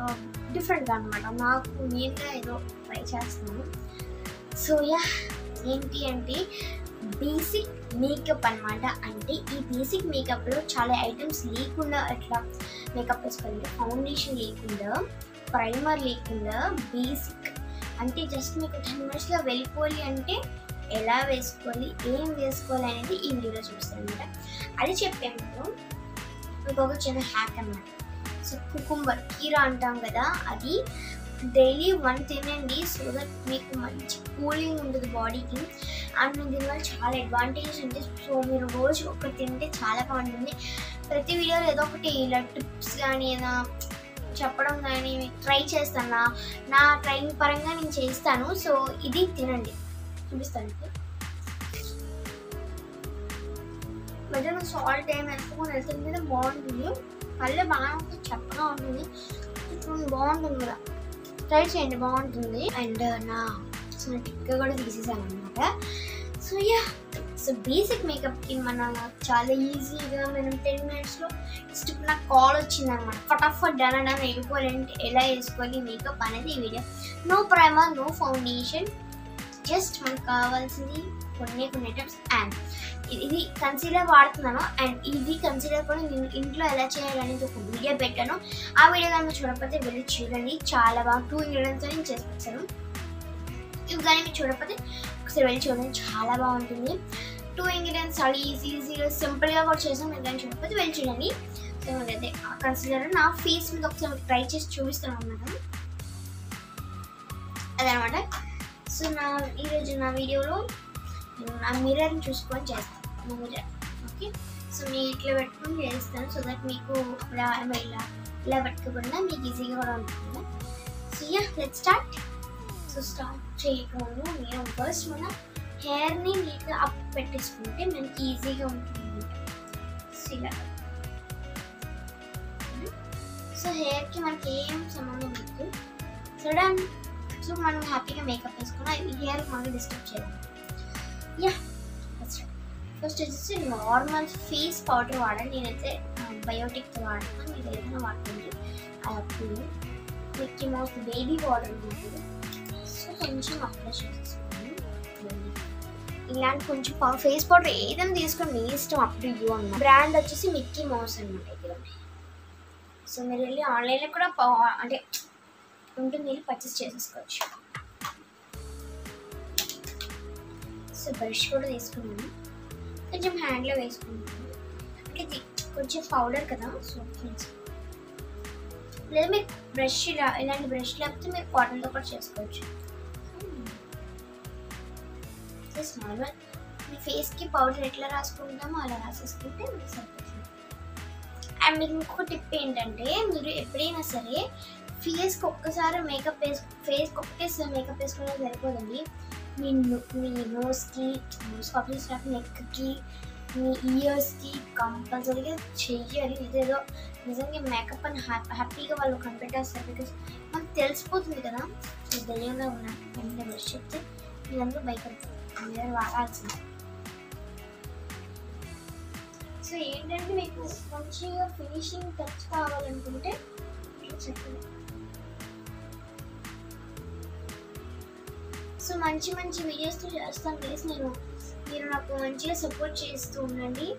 డిఫరెంట్గా అనమాట నాకు నేనుగా ఏదో ట్రై చేస్తున్నాను సో యా ఏంటి అంటే బేసిక్ మేకప్ అన్నమాట అంటే ఈ బేసిక్ మేకప్లో చాలా ఐటమ్స్ లేకుండా ఎట్లా మేకప్ వేసుకోవాలంటే ఫౌండేషన్ లేకుండా ప్రైమర్ లేకుండా బేసిక్ అంటే జస్ట్ మీకు టెన్ మినిట్స్లో వెళ్ళిపోవాలి అంటే ఎలా వేసుకోవాలి ఏం వేసుకోవాలి అనేది ఈ వీడియోలో చూస్తాను అనమాట అది చెప్పే ముందు మీకు ఒక చిన్న హ్యాక్ అన్నమాట సో కుకుంబర్ కీరా అంటాం కదా అది డైలీ వన్ తినండి సో దట్ మీకు మంచి కూలింగ్ ఉంటుంది బాడీకి అండ్ దీనివల్ల చాలా అడ్వాంటేజెస్ ఉంటాయి సో మీరు రోజు ఒకటి తింటే చాలా బాగుంటుంది ప్రతి వీడియోలో ఏదో ఒకటి ఇలా టిప్స్ కానీ ఏదైనా చెప్పడం కానీ ట్రై చేస్తాను నా నా ట్రైనింగ్ పరంగా నేను చేస్తాను సో ఇది తినండి చూపిస్తాను మధ్యలో సాల్ట్ ఏం వేసుకొని వెళ్తుంది మీద బాగుంటుంది పల్లె బాగా ఉంటుంది చప్పగా ఉంటుంది ఇప్పుడు బాగుంటుంది కూడా ట్రై చేయండి బాగుంటుంది అండ్ నా చిన్న టిక్ కూడా తీసేసాను అనమాట సో యా సో బేసిక్ మేకప్కి మన చాలా ఈజీగా మనం టెన్ మినిట్స్లో జస్ట్ ఇప్పుడు నాకు కాల్ వచ్చింది అనమాట ఫటాఫట్ డన్ డన్ వెళ్ళిపోవాలంటే ఎలా వేసుకోవాలి మేకప్ అనేది ఈ video no primer no foundation just మనకు కావాల్సింది కొన్ని కొన్ని ఐటమ్స్ అండ్ ఇది కన్సీలర్ వాడుతున్నాను అండ్ ఇది కన్సీలర్ కూడా నేను ఇంట్లో ఎలా చేయాలనేది ఒక వీడియో పెట్టాను ఆ వీడియో కనుక చూడకపోతే వెళ్ళి చూడండి చాలా బాగా టూ ఇంగ్రీడియంట్స్ నేను చేసుకొచ్చాను ఇవి కానీ మీరు చూడకపోతే ఒకసారి వెళ్ళి చూడండి చాలా బాగుంటుంది టూ ఇంగ్రీడియంట్స్ చాలా ఈజీ ఈజీగా సింపుల్గా కూడా చేసాం మీరు కానీ చూడకపోతే వెళ్ళి చూడండి సో అదే ఆ కన్సీలర్ నా ఫేస్ మీద ఒకసారి ట్రై చేసి చూపిస్తాను అన్నమాట అదనమాట సో నా ఈరోజు నా వీడియోలో నేను నా మిర్రర్ని చూసుకొని చేస్తాను నా మిర్రర్ ఓకే సో నేను ఇట్లా పెట్టుకొని చేస్తాను సో దట్ మీకు ఇలా ఇలా ఇలా పెట్టుకోకుండా మీకు ఈజీగా కూడా ఉంటుంది so ya let start so start చేయకముందు నేను ఫస్ట్ మన హెయిర్ని నీట్గా అప్ పెట్టేసుకుంటే మనకి ఈజీగా ఉంటుంది సో ఇలా సో హెయిర్కి మనకి ఏం సంబంధం లేదు సో డన్ సో మనం హ్యాపీగా మేకప్ వేసుకున్నా ఈ హెయిర్ మనం డిస్టర్బ్ చేయాలి యా ఫస్ట్ వచ్చేసి నార్మల్ ఫేస్ పౌడర్ వాడండి నేనైతే బయోటిక్ వాడుతున్నాను మీరు ఏదైనా వాడుతుంది అప్పుడు మిక్కీ మౌస్ బేబీ పౌడర్ ఉంటుంది సో కొంచెం అప్లై చేసేసుకుని ఇలాంటి కొంచెం ఫేస్ పౌడర్ ఏదైనా తీసుకొని మీ ఇష్టం అప్ టు యూ అన్న బ్రాండ్ వచ్చేసి మిక్కీ మౌస్ అనమాట ఇది సో మీరు వెళ్ళి ఆన్లైన్లో కూడా ప- అంటే ఉంటుంది వెళ్ళి పర్చేస్ చేసేసుకోవచ్చు సో బ్రష్ కూడా తీసుకున్నాను కొంచెం హ్యాండ్లో వేసుకున్నాను అంటే ఇది కొంచెం పౌడర్ కదా సో కొంచెం లేదా మీరు బ్రష్ ఇలా ఇలాంటి బ్రష్ లేకపోతే మీరు కాటన్తో కూడా చేసుకోవచ్చు జస్ట్ నార్మల్ మీ ఫేస్కి పౌడర్ ఎట్లా రాసుకుంటామో అలా రాసేసుకుంటే మీకు సరిపోతుంది అండ్ మీకు ఇంకొక టిప్ ఏంటంటే మీరు ఎప్పుడైనా సరే ఫేస్కి ఒక్కసారి మేకప్ వేసు ఫేస్కి ఒకేసారి మేకప్ వేసుకునే సరిపోదండి మీ నో- మీ నోస్కి నోస్ కాపీ నెక్కి మీ ఇయర్స్కి కంపల్సరీగా చెయ్యాలి ఇదేదో నిజంగా మేకప్ అని హ్యాపీ హ్యాపీగా వాళ్ళు కనిపెట్టేస్తారు బికాస్ మనకు తెలిసిపోతుంది కదా సో ధైర్యంగా ఉన్నాను వెంటనే బ్రష్ చెప్తే మీరందరూ భయపడతారు మీరు వాడాల్సింది సో ఏంటంటే మీకు మంచిగా ఫినిషింగ్ టచ్ కావాలనుకుంటే ఇట్లా చెప్పండి సో మంచి మంచి వీడియోస్తో చేస్తాను ప్లీజ్ నేను మీరు నాకు మంచిగా సపోర్ట్ చేస్తూ ఉండండి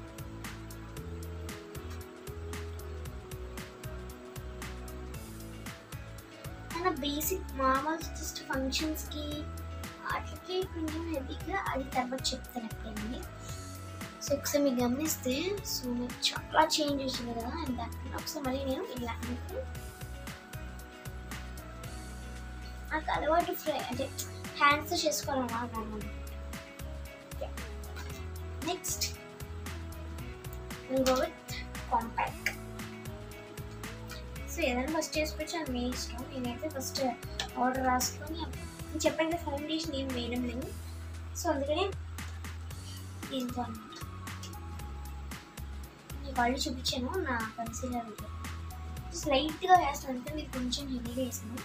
మన బేసిక్ మామూలు జస్ట్ ఫంక్షన్స్కి వాటికి కొంచెం హెవీగా అది తర్వాత చెప్తాను ఎప్పుడైనా సో ఒకసారి మీరు గమనిస్తే సో మీకు చాలా చేంజ్ వచ్చింది కదా అండ్ దాని ఒకసారి మళ్ళీ నేను ఇలా అంటే నాకు అలవాటు ఫ్రై అంటే హ్యాండ్స్ చేసుకోవాలన్నమాట next go with compact so ఏదైనా ఫస్ట్ చేసుకోవచ్చు అది మీ ఇష్టం నేనైతే ఫస్ట్ ఆర్డర్ రాసుకొని నేను చెప్పండి ఫౌండేషన్ ఏం వేయడం లేదు సో అందుకని దీంతో అనమాట మీకు ఆల్రెడీ చూపించాను నా కన్సీలర్ స్లైట్గా వేస్తాను అంటే మీరు కొంచెం హెవీగా వేసాను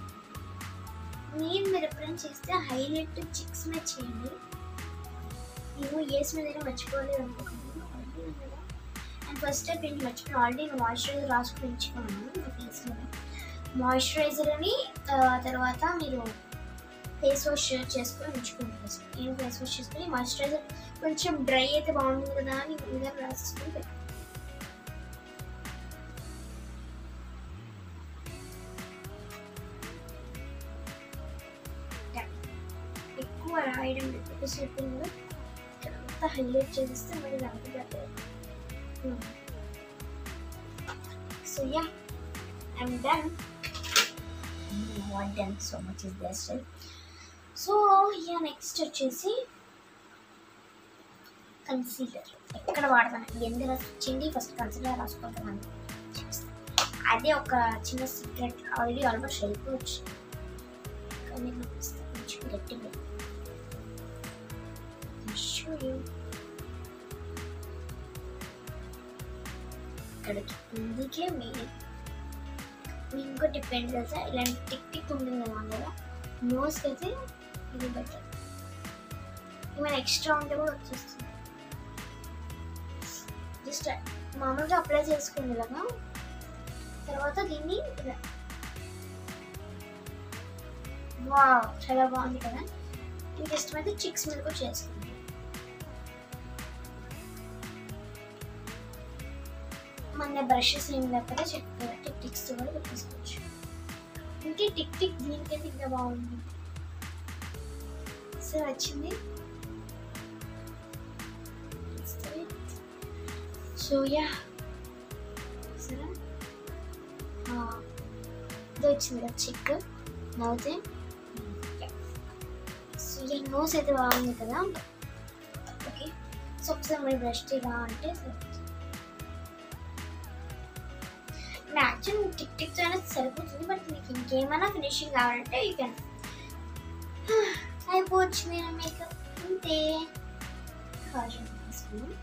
నేను మీరు ఎప్పుడైనా చేస్తే హైలైట్ చిక్స్ మీద చేయండి నేను ఏస్ మీద మర్చిపోలేదు అనుకోకండి అండ్ ఫస్ట్ స్టెప్ ఏంటి మర్చిపోయిన ఆల్రెడీ నేను మాయిశ్చరైజర్ రాసుకుని ఉంచుకున్నాను నా ఫేస్ మీద మాయిశ్చరైజర్ని తర్వాత మీరు ఫేస్ వాష్ చేసుకొని ఉంచుకోండి ఫస్ట్ నేను ఫేస్ వాష్ చేసుకొని మాయిశ్చరైజర్ కొంచెం డ్రై అయితే బాగుంటుంది కదా అని ముందుగా రాసేసుకొని పెట్టు ఎక్కువ రాయడం బికాస్ చెప్పింది కదా ఇక్కడ అంతా హైలైట్ చేస్తే మరి రాదు so ya I'm done what done so much is there still so ya next వచ్చేసి కన్సీలర్ ఎక్కడ వాడతాను ఎందుకు రాసింది ఫస్ట్ కన్సీలర్ రాసుకుంటాను అదే ఒక చిన్న సీక్రెట్ ఆల్రెడీ ఆల్మోస్ట్ వెళ్ళిపోవచ్చు కానీ నాకు ఇస్తే కొంచెం గట్టిగా show you. ఇక్కడికి ఇందుకే మీరు మీకు ఇంకో టిప్ ఏంటి తెలుసా ఇలాంటి టిక్ టిక్ ఉంటుంది కదా అందులో నోస్కి అయితే ఇది బెటర్ ఏమైనా ఎక్స్ట్రా ఉంటే కూడా వచ్చేస్తుంది జస్ట్ మామూలుగా అప్లై చేసుకుంది కదా తర్వాత దీన్ని ఇలా వా చాలా బాగుంది కదా మీకు ఇష్టమైతే చిక్స్ మీద కూడా చేసుకోండి మన బ్రషెస్ ఏం లేకపోతే చక్కగా టిక్ టిక్స్ కూడా పెట్టేసుకోవచ్చు ఇంకే టిక్ టిక్ దీనికైతే ఇంకా బాగుంది సో వచ్చింది సో యా సరే ఇది వచ్చింది కదా చిక్ నవ్వుతే సో ఈ నోస్ అయితే బాగుంది కదా ఓకే సో ఒకసారి మరి బ్రష్ ఇలా అంటే యాక్చువల్ టిక్ టిక్ అయినా సరిపోతుంది బట్ మీకు ఇంకేమైనా ఫినిషింగ్ కావాలంటే యూ కెన్ అయిపోవచ్చు నేను మేకప్ అంతే కాజల్ తీసుకున్నాం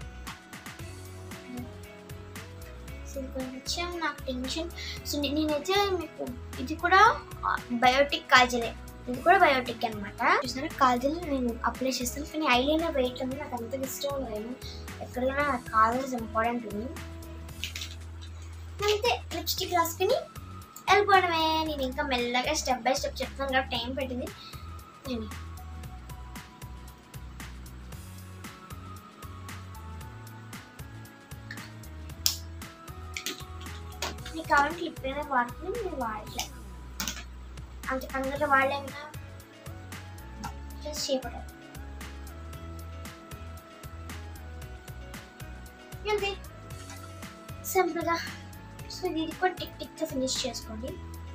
సో కొంచెం నాకు టెన్షన్ సో నేనైతే మీకు ఇది కూడా బయోటిక్ కాజలే ఇది కూడా బయోటిక్ అనమాట చూసారా కాజల్ నేను అప్లై చేస్తాను కానీ ఐలైనర్ వేయటం నాకు అంత ఇష్టం లేదు ఎక్కడైనా కాజల్స్ ఇంపార్టెంట్ ఉంది అంతే లిప్స్టిక్ రాసుకుని వెళ్ళిపోవడమే నేను ఇంకా మెల్లగా స్టెప్ బై స్టెప్ చెప్తాను కాబట్టి టైం పెట్టింది నేను మీకు కావాలంటే లిప్ లైనర్ వాడుకుని మీరు వాడలేదు అంత అందరూ వాడలేం కదా జస్ట్ చేయకూడదు అంతే సింపుల్గా సో ఇది కూడా టిక్ టిక్తో ఫినిష్ చేసుకోండి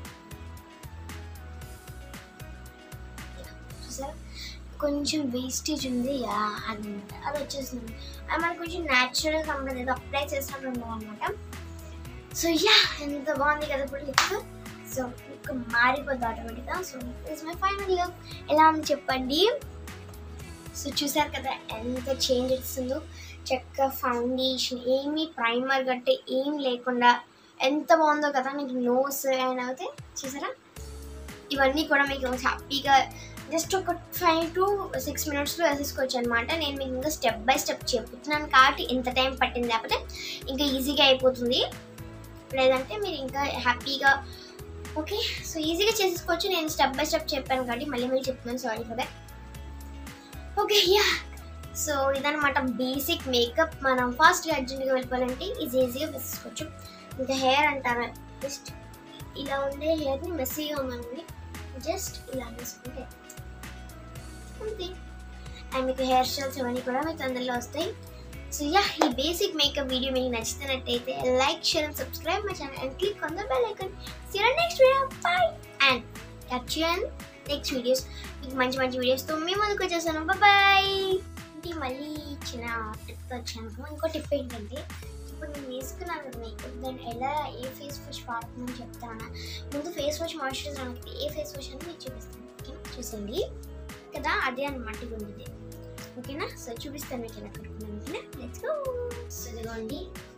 చూసారా కొంచెం వేస్టేజ్ ఉంది యా అది అది వచ్చేసింది అది మనకు కొంచెం న్యాచురల్ సంబంధం ఏదో అప్లై చేసినట్టు ఉండదు అనమాట సో యా ఎంత బాగుంది కదా ఇప్పుడు లిప్ సో లుక్ మారిపోద్ది ఆటోమేటిక్గా so is my final look ఎలా ఉంది చెప్పండి సో చూసారు కదా ఎంత చేంజ్ ఇస్తుందో చక్క ఫౌండేషన్ ఏమీ ప్రైమర్ గట్టే ఏం లేకుండా ఎంత బాగుందో కదా మీకు నోస్ అండ్ అయితే చూసారా ఇవన్నీ కూడా మీకు హ్యాపీగా జస్ట్ ఒక ఫైవ్ టు సిక్స్ మినిట్స్లో వేసేసుకోవచ్చు అనమాట నేను మీకు ఇంకా స్టెప్ బై స్టెప్ చెప్తున్నాను కాబట్టి ఎంత టైం పట్టింది లేకపోతే ఇంకా ఈజీగా అయిపోతుంది లేదంటే మీరు ఇంకా హ్యాపీగా ఓకే సో ఈజీగా చేసేసుకోవచ్చు నేను స్టెప్ బై స్టెప్ చెప్పాను కాబట్టి మళ్ళీ మళ్ళీ చెప్తున్నాను sorry for that okay ya so ఇదనమాట బేసిక్ మేకప్ మనం ఫాస్ట్గా అర్జెంట్గా వెళ్ళిపోవాలంటే ఈజీ ఈజీగా వేసుకోవచ్చు ఇంకా హెయిర్ అంటారా జస్ట్ ఇలా ఉండే హెయిర్ని మెస్సీగా ఉందండి జస్ట్ ఇలా వేసుకుంటే అంతే అండ్ మీకు హెయిర్ స్టైల్స్ ఇవన్నీ కూడా మీకు తొందరలో వస్తాయి సో యా ఈ బేసిక్ మేకప్ వీడియో మీకు నచ్చినట్టయితే like share and subscribe my channel and click on the bell icon see you next video bye and catch you and next videos మీకు మంచి మంచి వీడియోస్తో మేము ముందుకు వచ్చేసాను బాయ్ ఇంటి మళ్ళీ చిన్న టిప్తో వచ్చాను ఇంకో టిప్ ఏంటంటే ఇప్పుడు నేను వేసుకున్నాను కదా మేకప్ దాన్ని ఎలా ఏ ఫేస్ వాష్ వాడుతుందని చెప్తాను ముందు ఫేస్ వాష్ మాయిశ్చరైజర్ అనుకుంటే ఏ ఫేస్ వాష్ అని మీకు చూపిస్తాను ఓకేనా చూసండి కదా అదే అనమాట ఇది ఉంది ఓకేనా సో చూపిస్తాను మీకు ఎలా కట్టుకున్నాను ఓకేనా లెట్స్ గో సో ఇదిగోండి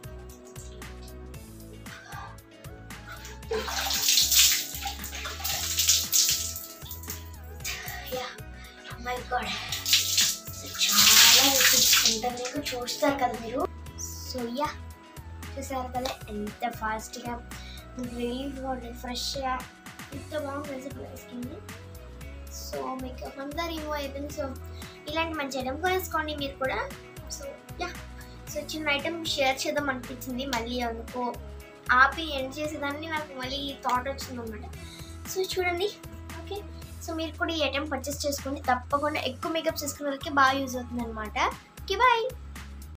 యా మై గాడ్ చాలా చూసుకుంటారు మీకు చూస్తారు కదా మీరు సో యా చూసారు కదా ఎంత ఫాస్ట్గా రిలీఫ్ ఉంటుంది ఫ్రెష్గా ఎంత బాగుంటుంది అసలు స్కిన్ సో మీకు అంతా రిమూవ్ అయిపోయింది సో ఇలాంటి మంచి ఐటమ్ కొనేసుకోండి మీరు కూడా సో యా సో చిన్న ఐటమ్ షేర్ చేద్దాం అనిపించింది మళ్ళీ అనుకో ఆపి ఎండ్ చేసేదాన్ని నాకు మళ్ళీ థాట్ వచ్చింది అనమాట సో చూడండి ఓకే సో మీరు కూడా ఈ ఐటమ్ పర్చేస్ చేసుకోండి తప్పకుండా ఎక్కువ మేకప్ చేసుకునే వాళ్ళకి బాగా యూజ్ అవుతుంది అనమాట ఓకే బాయ్